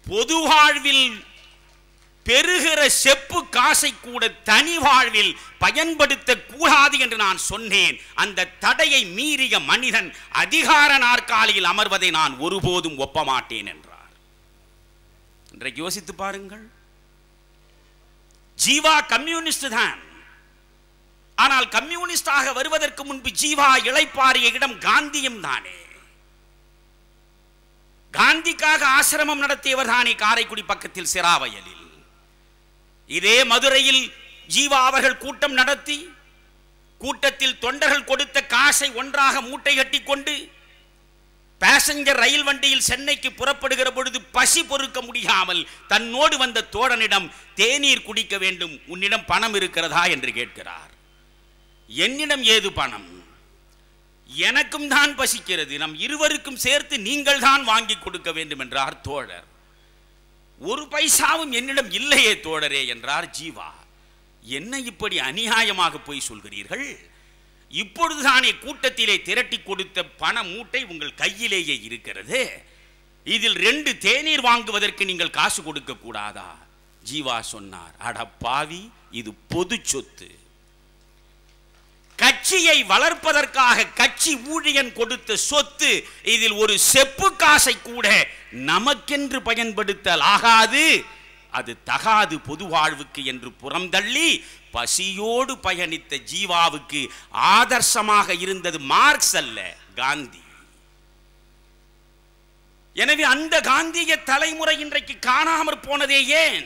பொது வாழ்வில் பெறுகிற செப்பு காசை கூட தனி வாழ்வில் பயன்படுத்த கூடாது என்று நான் சொன்னேன் அந்த தடையை மீறிய மனிதன் அதிகார நாற்காலியில் அமர்வதை நான் ஒருபோதும் ஒப்ப மாட்டேன் என்றார் இன்றைக்கு யோசித்து பாருங்கள் ஜீவா கம்யூனிஸ்ட் தான் ஆனால் கம்யூனிஸ்டாக வருவதற்கு முன்பு ஜீவா இளைப்பாறிய இடம் காந்தியும் தானே காந்திக்காக ஆசிரமம் நடத்தியவர் தானே காரைக்குடி பக்கத்தில் சிராவயலில் இதே மதுரையில் ஜீவா அவர்கள் கூட்டம் நடத்தி கூட்டத்தில் தொண்டர்கள் கொடுத்த காசை ஒன்றாக மூட்டை கட்டி கொண்டு பேசஞ்சர் ரயில் வண்டியில் சென்னைக்கு புறப்படுகிற பொழுது பசி பொறுக்க முடியாமல் தன்னோடு வந்த தோழனிடம் தேநீர் குடிக்க வேண்டும் உன்னிடம் பணம் இருக்கிறதா என்று கேட்கிறார் என்னிடம் ஏது பணம் எனக்கும் தான் பசிக்கிறது நம் இருவருக்கும் சேர்த்து நீங்கள் தான் வாங்கி கொடுக்க வேண்டும் என்றார் தோழர் ஒரு பைசாவும் என்னிடம் இல்லையே தோழரே என்றார் ஜீவா என்ன இப்படி அநியாயமாக போய் சொல்கிறீர்கள் இப்பொழுதுதானே கூட்டத்திலே திரட்டி கொடுத்த பண மூட்டை உங்கள் கையிலேயே இருக்கிறது இதில் ரெண்டு தேநீர் வாங்குவதற்கு நீங்கள் காசு கொடுக்க கூடாதா ஜீவா சொன்னார் அட பாவி இது பொது சொத்து கட்சியை வளர்ப்பதற்காக கட்சி ஊழியன் கொடுத்த சொத்து இதில் ஒரு செப்பு காசை கூட நமக்கென்று பயன்படுத்தல் ஆகாது அது தகாது பொது வாழ்வுக்கு என்று புறந்தள்ளி பசியோடு பயணித்த ஜீவாவுக்கு ஆதர்சமாக இருந்தது மார்க்ஸ் அல்ல காந்தி எனவே அந்த காந்திய தலைமுறை இன்றைக்கு காணாமற் போனதே ஏன்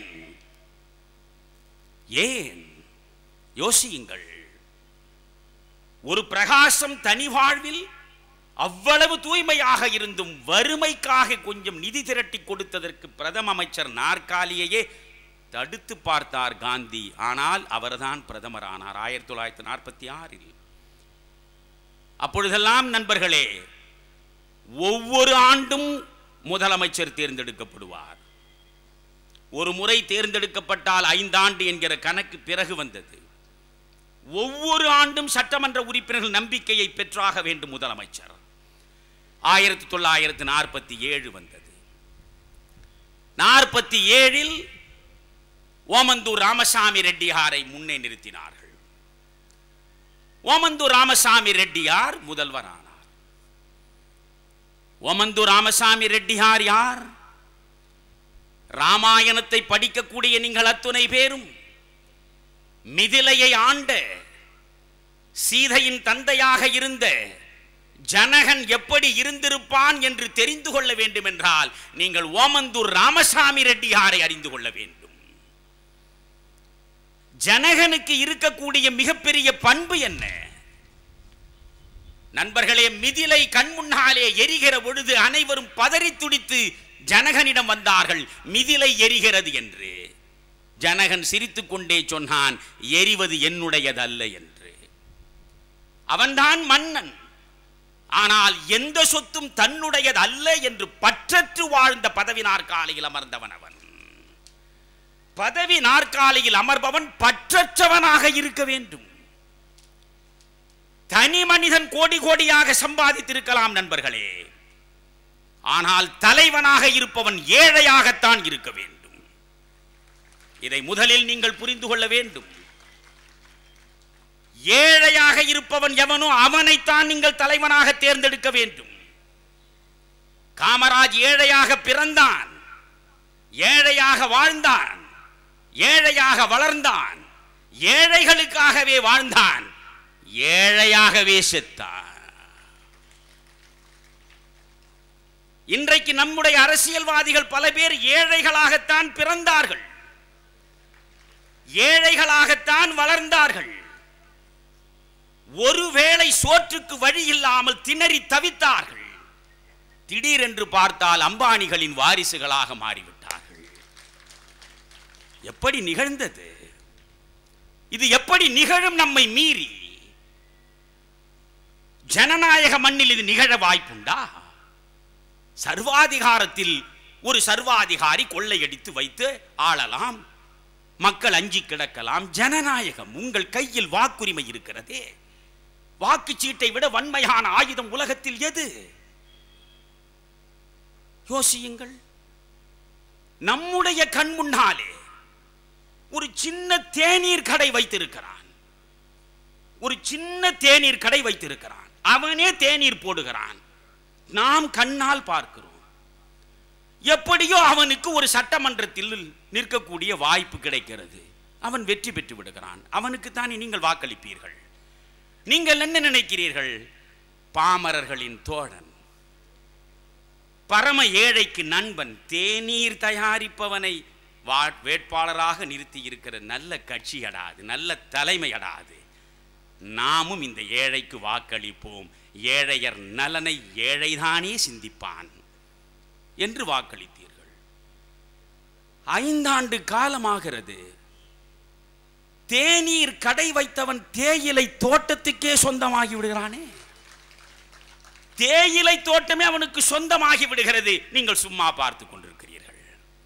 ஏன் யோசியுங்கள் ஒரு பிரகாசம் தனி வாழ்வில் அவ்வளவு தூய்மையாக இருந்தும் வறுமைக்காக கொஞ்சம் நிதி திரட்டி கொடுத்ததற்கு பிரதம அமைச்சர் நாற்காலியையே தடுத்து பார்த்தார் காந்தி ஆனால் அவர்தான் பிரதமர் ஆனார் ஆயிரத்தி தொள்ளாயிரத்தி நாற்பத்தி ஆறில் அப்பொழுதெல்லாம் நண்பர்களே ஒவ்வொரு ஆண்டும் முதலமைச்சர் தேர்ந்தெடுக்கப்படுவார் ஒரு முறை தேர்ந்தெடுக்கப்பட்டால் ஐந்தாண்டு என்கிற கணக்கு பிறகு வந்தது ஒவ்வொரு ஆண்டும் சட்டமன்ற உறுப்பினர்கள் நம்பிக்கையை பெற்றாக வேண்டும் முதலமைச்சர் ஆயிரத்தி தொள்ளாயிரத்தி நாற்பத்தி ஏழு வந்தது நாற்பத்தி ஏழில் ஓமந்தூர் ராமசாமி ரெட்டியாரை முன்னே நிறுத்தினார்கள் ஓமந்தூர் ராமசாமி ரெட்டியார் முதல்வரானார் ஓமந்தூர் ராமசாமி ரெட்டியார் யார் ராமாயணத்தை படிக்கக்கூடிய நீங்கள் அத்துணை பேரும் மிதிலையை ஆண்ட சீதையின் தந்தையாக இருந்த ஜனகன் எப்படி இருந்திருப்பான் என்று தெரிந்து கொள்ள வேண்டும் என்றால் நீங்கள் ஓமந்தூர் ராமசாமி ரெட்டியாரை அறிந்து கொள்ள வேண்டும் ஜனகனுக்கு இருக்கக்கூடிய மிகப்பெரிய பண்பு என்ன நண்பர்களே மிதிலை கண் முன்னாலே எரிகிற பொழுது அனைவரும் பதறி துடித்து ஜனகனிடம் வந்தார்கள் மிதிலை எரிகிறது என்று ஜனகன் சிரித்துக்கொண்டே சொன்னான் எரிவது என்னுடையதல்ல என்று அவன்தான் மன்னன் ஆனால் எந்த சொத்தும் தன்னுடையது அல்ல என்று பற்றற்று வாழ்ந்த பதவி நாற்காலியில் அமர்ந்தவன் அவன் பதவி நாற்காலியில் அமர்பவன் பற்றற்றவனாக இருக்க வேண்டும் தனி மனிதன் கோடி கோடியாக சம்பாதித்திருக்கலாம் நண்பர்களே ஆனால் தலைவனாக இருப்பவன் ஏழையாகத்தான் இருக்க வேண்டும் இதை முதலில் நீங்கள் புரிந்து கொள்ள வேண்டும் ஏழையாக இருப்பவன் எவனோ அவனைத்தான் நீங்கள் தலைவனாக தேர்ந்தெடுக்க வேண்டும் காமராஜ் ஏழையாக பிறந்தான் ஏழையாக வாழ்ந்தான் ஏழையாக வளர்ந்தான் ஏழைகளுக்காகவே வாழ்ந்தான் ஏழையாகவே செத்தான் இன்றைக்கு நம்முடைய அரசியல்வாதிகள் பல பேர் ஏழைகளாகத்தான் பிறந்தார்கள் ஏழைகளாகத்தான் வளர்ந்தார்கள் ஒருவேளை சோற்றுக்கு வழி இல்லாமல் திணறி தவித்தார்கள் திடீரென்று பார்த்தால் அம்பானிகளின் வாரிசுகளாக மாறிவிட்டார்கள் எப்படி நிகழ்ந்தது இது எப்படி நிகழும் நம்மை மீறி ஜனநாயக மண்ணில் இது நிகழ வாய்ப்புண்டா சர்வாதிகாரத்தில் ஒரு சர்வாதிகாரி கொள்ளையடித்து வைத்து ஆளலாம் மக்கள் அஞ்சி கிடக்கலாம் ஜனநாயகம் உங்கள் கையில் வாக்குரிமை இருக்கிறதே வாக்குச்சீட்டை விட வன்மையான ஆயுதம் உலகத்தில் எது யோசியுங்கள் நம்முடைய கண் முன்னாலே ஒரு சின்ன தேநீர் கடை வைத்திருக்கிறான் ஒரு சின்ன தேநீர் கடை வைத்திருக்கிறான் அவனே தேநீர் போடுகிறான் நாம் கண்ணால் பார்க்கிறோம் எப்படியோ அவனுக்கு ஒரு சட்டமன்றத்தில் நிற்கக்கூடிய வாய்ப்பு கிடைக்கிறது அவன் வெற்றி பெற்று விடுகிறான் அவனுக்கு தானே நீங்கள் வாக்களிப்பீர்கள் நீங்கள் என்ன நினைக்கிறீர்கள் பாமரர்களின் தோழன் பரம ஏழைக்கு நண்பன் தேநீர் தயாரிப்பவனை வா- வேட்பாளராக நிறுத்தி இருக்கிற நல்ல கட்சி அடாது நல்ல தலைமை அடாது நாமும் இந்த ஏழைக்கு வாக்களிப்போம் ஏழையர் நலனை ஏழைதானே சிந்திப்பான் என்று வாக்களித்தீர்கள் ஐந்தாண்டு காலமாகிறது தேநீர் கடை வைத்தவன் தேயிலை தோட்டத்துக்கே சொந்தமாகி விடுகிறானே தேயிலை தோட்டமே அவனுக்கு சொந்தமாகி விடுகிறது நீங்கள் சும்மா பார்த்து கொண்டிருக்கிறீர்கள்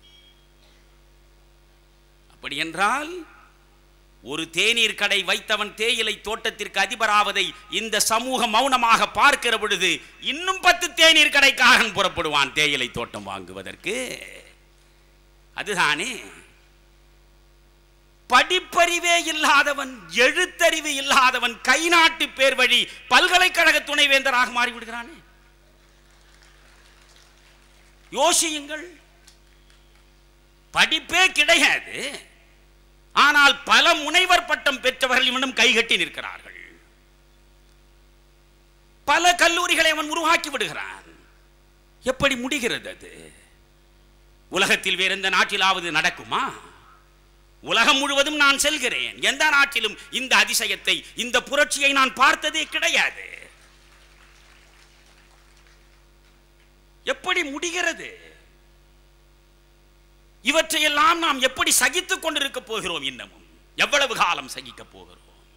அப்படி என்றால் ஒரு தேநீர் கடை வைத்தவன் தேயிலை தோட்டத்திற்கு அதிபராவதை இந்த சமூகம் மௌனமாக பார்க்கிற பொழுது இன்னும் பத்து தேநீர் கடைக்காரன் புறப்படுவான் தேயிலை தோட்டம் வாங்குவதற்கு அதுதானே படிப்பறிவே இல்லாதவன் எழுத்தறிவு இல்லாதவன் கை நாட்டு பேர் வழி பல்கலைக்கழக துணைவேந்தராக மாறிவிடுகிறானே யோசியுங்கள் படிப்பே கிடையாது ஆனால் பல முனைவர் பட்டம் பெற்றவர்கள் இவனும் கைகட்டி நிற்கிறார்கள் பல கல்லூரிகளை அவன் உருவாக்கி விடுகிறான் எப்படி முடிகிறது அது உலகத்தில் வேற எந்த நாட்டிலாவது நடக்குமா உலகம் முழுவதும் நான் செல்கிறேன் எந்த நாட்டிலும் இந்த அதிசயத்தை இந்த புரட்சியை நான் பார்த்ததே கிடையாது எப்படி முடிகிறது இவற்றையெல்லாம் நாம் எப்படி சகித்துக் கொண்டிருக்க போகிறோம் இன்னமும் எவ்வளவு காலம் சகிக்க போகிறோம்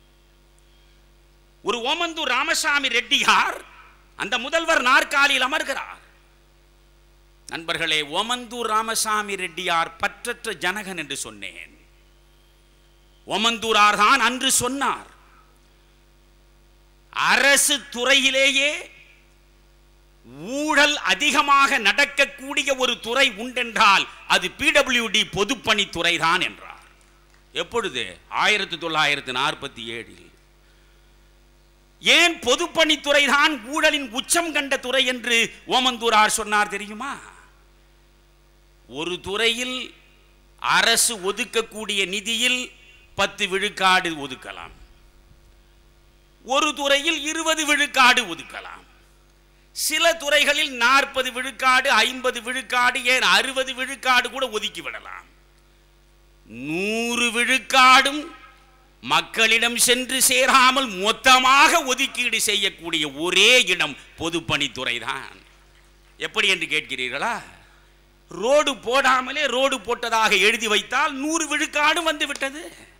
ஒரு ஓமந்தூர் ராமசாமி ரெட்டியார் அந்த முதல்வர் நாற்காலியில் அமர்கிறார் நண்பர்களே ஓமந்தூர் ராமசாமி ரெட்டியார் பற்றற்ற ஜனகன் என்று சொன்னேன் ஓமந்தூரார் தான் அன்று சொன்னார் அரசு துறையிலேயே ஊழல் அதிகமாக நடக்கக்கூடிய ஒரு துறை உண்டென்றால் அது பிடபிள்யூடி பொதுப்பணித்துறை தான் என்றார் எப்பொழுது ஆயிரத்தி தொள்ளாயிரத்தி நாற்பத்தி ஏழில் ஏன் பொதுப்பணித்துறை தான் ஊழலின் உச்சம் கண்ட துறை என்று ஓமந்தூரார் சொன்னார் தெரியுமா ஒரு துறையில் அரசு ஒதுக்கக்கூடிய நிதியில் பத்து விழுக்காடு ஒதுக்கலாம் ஒரு துறையில் இருபது விழுக்காடு ஒதுக்கலாம் சில துறைகளில் நாற்பது விழுக்காடு ஐம்பது விழுக்காடு ஏன் அறுபது விழுக்காடு கூட ஒதுக்கி விடலாம் நூறு விழுக்காடும் மக்களிடம் சென்று சேராமல் மொத்தமாக ஒதுக்கீடு செய்யக்கூடிய ஒரே இடம் பொதுப்பணித்துறை தான் எப்படி என்று கேட்கிறீர்களா ரோடு போடாமலே ரோடு போட்டதாக எழுதி வைத்தால் நூறு விழுக்காடு வந்து விட்டது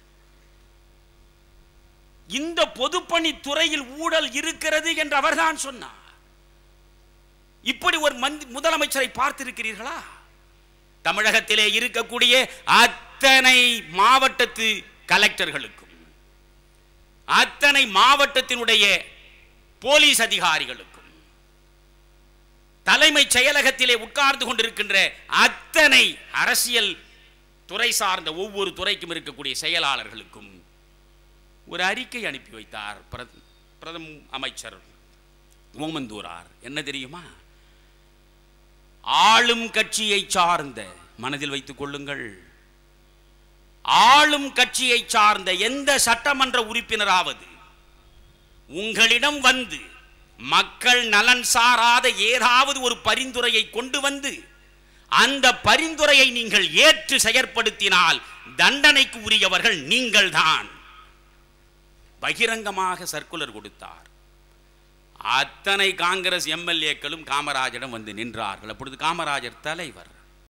இந்த பொதுப்பணித்துறையில் ஊழல் இருக்கிறது என்று அவர்தான் சொன்னார் இப்படி ஒரு மந்தி முதலமைச்சரை பார்த்திருக்கிறீர்களா தமிழகத்திலே இருக்கக்கூடிய அத்தனை மாவட்டத்து கலெக்டர்களுக்கும் அத்தனை மாவட்டத்தினுடைய போலீஸ் அதிகாரிகளுக்கும் தலைமைச் செயலகத்திலே உட்கார்ந்து கொண்டிருக்கின்ற அத்தனை அரசியல் துறை சார்ந்த ஒவ்வொரு துறைக்கும் இருக்கக்கூடிய செயலாளர்களுக்கும் ஒரு அறிக்கை அனுப்பி வைத்தார் பிரத- பிரதம அமைச்சர் ஓமந்தூரார் என்ன தெரியுமா ஆளும் கட்சியை சார்ந்த மனதில் வைத்துக் கொள்ளுங்கள் ஆளும் கட்சியை சார்ந்த எந்த சட்டமன்ற உறுப்பினராவது உங்களிடம் வந்து மக்கள் நலன் சாராத ஏதாவது ஒரு பரிந்துரையை கொண்டு வந்து அந்த பரிந்துரையை நீங்கள் ஏற்று செயற்படுத்தினால் தண்டனைக்கு உரியவர்கள் நீங்கள்தான் பகிரங்கமாக சர்க்குலர் கொடுத்தார் அத்தனை காங்கிரஸ் எம்எல்ஏக்களும் காமராஜரிடம் வந்து நின்றார்கள் அப்பொழுது காமராஜர் தலைவர்